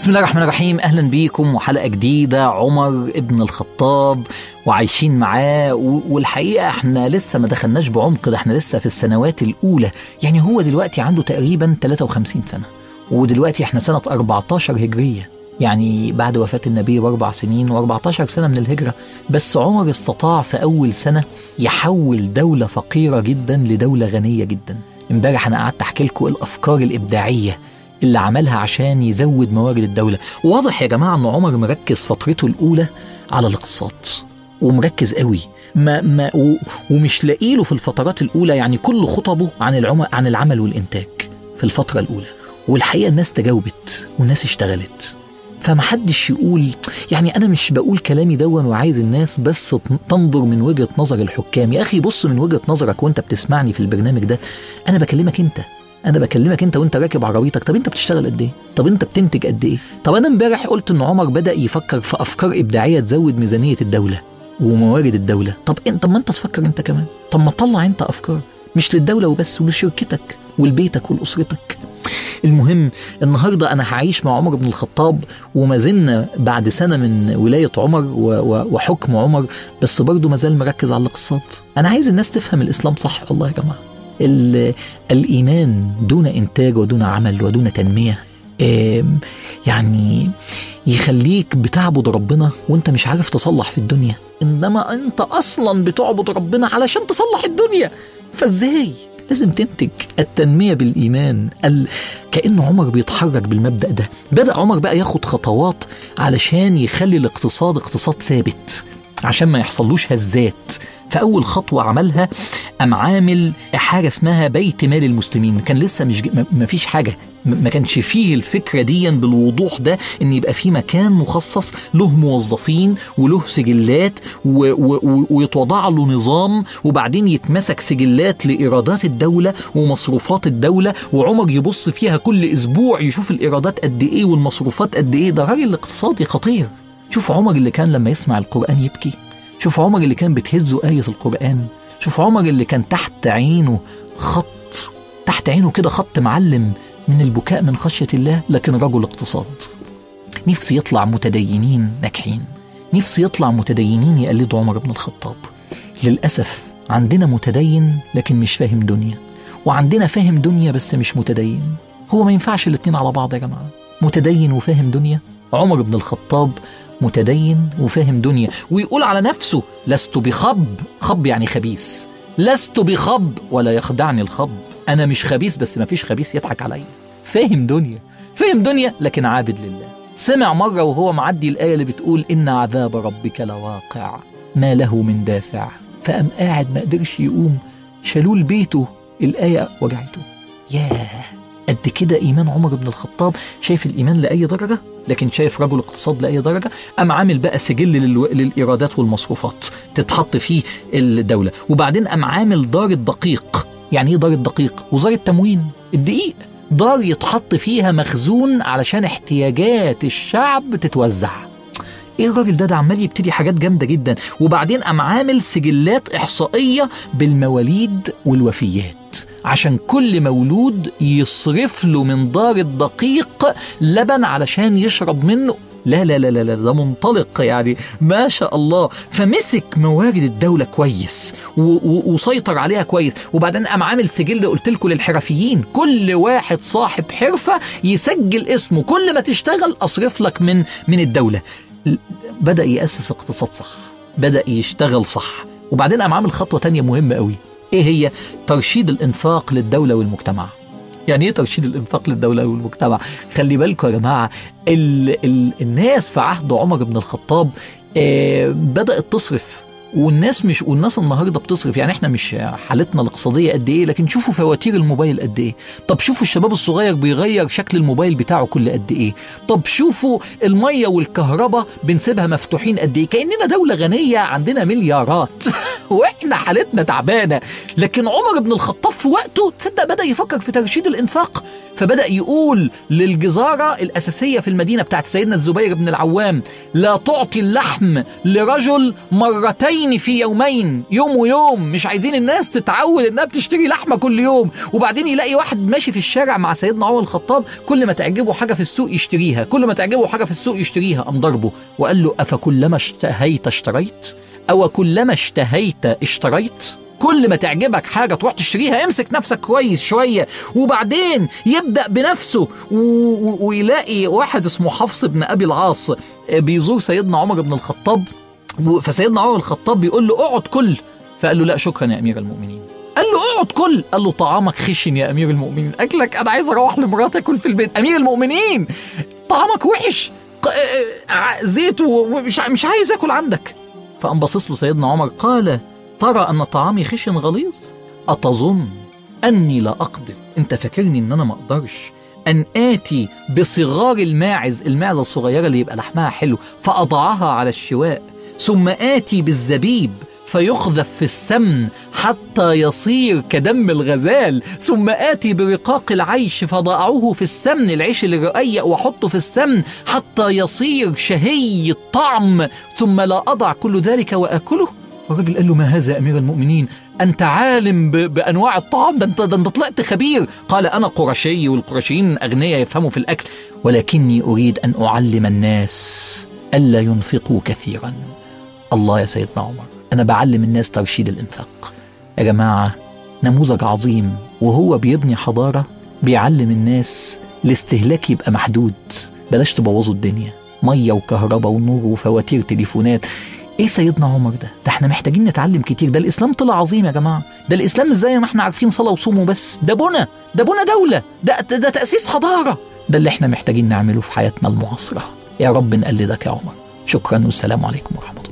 بسم الله الرحمن الرحيم اهلا بيكم وحلقه جديده عمر ابن الخطاب وعايشين معاه و- والحقيقه احنا لسه ما دخلناش بعمق ده احنا لسه في السنوات الاولى يعني هو دلوقتي عنده تقريبا 53 سنه ودلوقتي احنا سنه 14 هجريه يعني بعد وفاة النبي بأربع سنين و14 سنة من الهجرة بس عمر استطاع في أول سنة يحول دولة فقيرة جدا لدولة غنية جدا امبارح أنا قعدت أحكي لكم الأفكار الإبداعية اللي عملها عشان يزود موارد الدولة واضح يا جماعة أن عمر مركز فترته الأولى على الاقتصاد ومركز قوي ما ما و ومش لاقيله في الفترات الأولى يعني كل خطبه عن العم عن العمل والإنتاج في الفترة الأولى والحقيقة الناس تجاوبت والناس اشتغلت فمحدش يقول يعني انا مش بقول كلامي دون وعايز الناس بس تنظر من وجهه نظر الحكام يا اخي بص من وجهه نظرك وانت بتسمعني في البرنامج ده انا بكلمك انت انا بكلمك انت وانت راكب عربيتك طب انت بتشتغل قد ايه طب انت بتنتج قد ايه طب انا امبارح قلت ان عمر بدا يفكر في افكار ابداعيه تزود ميزانيه الدوله وموارد الدوله طب انت طب ما انت تفكر انت كمان طب ما تطلع انت افكار مش للدوله وبس ولشركتك ولبيتك ولاسرتك المهم النهارده انا هعيش مع عمر بن الخطاب وما زلنا بعد سنه من ولايه عمر و- و- وحكم عمر بس برضه ما زال مركز على الاقتصاد انا عايز الناس تفهم الاسلام صح والله يا جماعه ال- الايمان دون انتاج ودون عمل ودون تنميه آم، يعني يخليك بتعبد ربنا وانت مش عارف تصلح في الدنيا انما انت اصلا بتعبد ربنا علشان تصلح الدنيا فازاي لازم تنتج التنمية بالإيمان ال... كأن عمر بيتحرك بالمبدأ ده بدأ عمر بقى ياخد خطوات علشان يخلي الاقتصاد اقتصاد ثابت عشان ما يحصلوش هزات فأول خطوة عملها أم عامل حاجة اسمها بيت مال المسلمين كان لسه مش ج- ما- ما فيش حاجة م- ما كانش فيه الفكرة دي بالوضوح ده ان يبقى في مكان مخصص له موظفين وله سجلات و و و ويتوضع له نظام وبعدين يتمسك سجلات لإيرادات الدولة ومصروفات الدولة وعمر يبص فيها كل أسبوع يشوف الإيرادات قد إيه والمصروفات قد إيه ده راجل اقتصادي خطير شوف عمر اللي كان لما يسمع القرآن يبكي شوف عمر اللي كان بتهزه آية القرآن شوف عمر اللي كان تحت عينه خط تحت عينه كده خط معلم من البكاء من خشية الله لكن رجل اقتصاد نفسي يطلع متدينين ناجحين نفسي يطلع متدينين يقلدوا عمر بن الخطاب للأسف عندنا متدين لكن مش فاهم دنيا وعندنا فاهم دنيا بس مش متدين هو ما ينفعش الاتنين على بعض يا جماعة متدين وفاهم دنيا عمر بن الخطاب متدين وفاهم دنيا ويقول على نفسه لست بخب خب يعني خبيث لست بخب ولا يخدعني الخب انا مش خبيث بس ما فيش خبيث يضحك عليا فاهم دنيا فاهم دنيا لكن عابد لله سمع مرة وهو معدي الآية اللي بتقول إن عذاب ربك لواقع ما له من دافع فقام قاعد ما قدرش يقوم شالوه لبيته الآية وجعته ياه قد كده إيمان عمر بن الخطاب شايف الإيمان لأي درجة لكن شايف رجل اقتصاد لأي درجة أم عامل بقى سجل للو... للإيرادات والمصروفات تتحط فيه الدولة وبعدين أم عامل دار الدقيق يعني إيه دار الدقيق وزارة تموين الدقيق دار يتحط فيها مخزون علشان احتياجات الشعب تتوزع ايه الراجل ده ده عمال يبتدي حاجات جامده جدا وبعدين قام عامل سجلات احصائيه بالمواليد والوفيات عشان كل مولود يصرف له من دار الدقيق لبن علشان يشرب منه لا لا لا لا لا ده منطلق يعني ما شاء الله فمسك موارد الدولة كويس و- و- وسيطر عليها كويس وبعدين قام عامل سجل قلت لكم للحرفيين كل واحد صاحب حرفة يسجل اسمه كل ما تشتغل أصرف لك من من الدولة بدأ يأسس اقتصاد صح بدأ يشتغل صح وبعدين قام عامل خطوة تانية مهمة قوي ايه هي ترشيد الانفاق للدولة والمجتمع يعني ايه ترشيد الانفاق للدولة والمجتمع خلي بالكم يا جماعة ال ال الناس في عهد عمر بن الخطاب آه بدأت تصرف والناس مش والناس النهارده بتصرف يعني احنا مش حالتنا الاقتصاديه قد ايه لكن شوفوا فواتير الموبايل قد ايه طب شوفوا الشباب الصغير بيغير شكل الموبايل بتاعه كل قد ايه طب شوفوا الميه والكهرباء بنسيبها مفتوحين قد ايه كاننا دوله غنيه عندنا مليارات واحنا حالتنا تعبانه لكن عمر بن الخطاب في وقته تصدق بدا يفكر في ترشيد الانفاق فبدا يقول للجزاره الاساسيه في المدينه بتاعت سيدنا الزبير بن العوام لا تعطي اللحم لرجل مرتين يومين في يومين يوم ويوم مش عايزين الناس تتعود انها بتشتري لحمه كل يوم وبعدين يلاقي واحد ماشي في الشارع مع سيدنا عمر الخطاب كل ما تعجبه حاجه في السوق يشتريها كل ما تعجبه حاجه في السوق يشتريها قام ضربه وقال له افكلما اشتهيت اشتريت او كلما اشتهيت اشتريت كل ما تعجبك حاجة تروح تشتريها امسك نفسك كويس شوية وبعدين يبدأ بنفسه و... و... ويلاقي واحد اسمه حفص بن أبي العاص بيزور سيدنا عمر بن الخطاب فسيدنا عمر بن الخطاب بيقول له اقعد كل فقال له لا شكرا يا أمير المؤمنين قال له اقعد كل قال له طعامك خشن يا أمير المؤمنين أكلك أنا عايز أروح لمراتي أكل في البيت أمير المؤمنين طعامك وحش زيت ومش مش عايز اكل عندك فقام باصص له سيدنا عمر قال ترى ان طعامي خشن غليظ اتظن اني لا اقدر انت فاكرني ان انا ما اقدرش ان اتي بصغار الماعز الماعزه الصغيره اللي يبقى لحمها حلو فاضعها على الشواء ثم اتي بالزبيب فيخذف في السمن حتى يصير كدم الغزال ثم آتي برقاق العيش فضعه في السمن العيش اللي رقيق وأحطه في السمن حتى يصير شهي الطعم ثم لا أضع كل ذلك وآكله فالراجل قال له ما هذا يا امير المؤمنين انت عالم ب... بانواع الطعام ده انت ده انت طلعت خبير قال انا قرشي والقرشيين اغنياء يفهموا في الاكل ولكني اريد ان اعلم الناس الا ينفقوا كثيرا الله يا سيدنا عمر أنا بعلم الناس ترشيد الإنفاق يا جماعة نموذج عظيم وهو بيبني حضارة بيعلم الناس الاستهلاك يبقى محدود بلاش تبوظوا الدنيا مية وكهرباء ونور وفواتير تليفونات ايه سيدنا عمر ده ده احنا محتاجين نتعلم كتير ده الاسلام طلع عظيم يا جماعه ده الاسلام مش زي ما احنا عارفين صلاه وصوم وبس ده بنى ده بنى دوله ده ده تاسيس حضاره ده اللي احنا محتاجين نعمله في حياتنا المعاصره يا رب نقلدك يا عمر شكرا والسلام عليكم ورحمه الله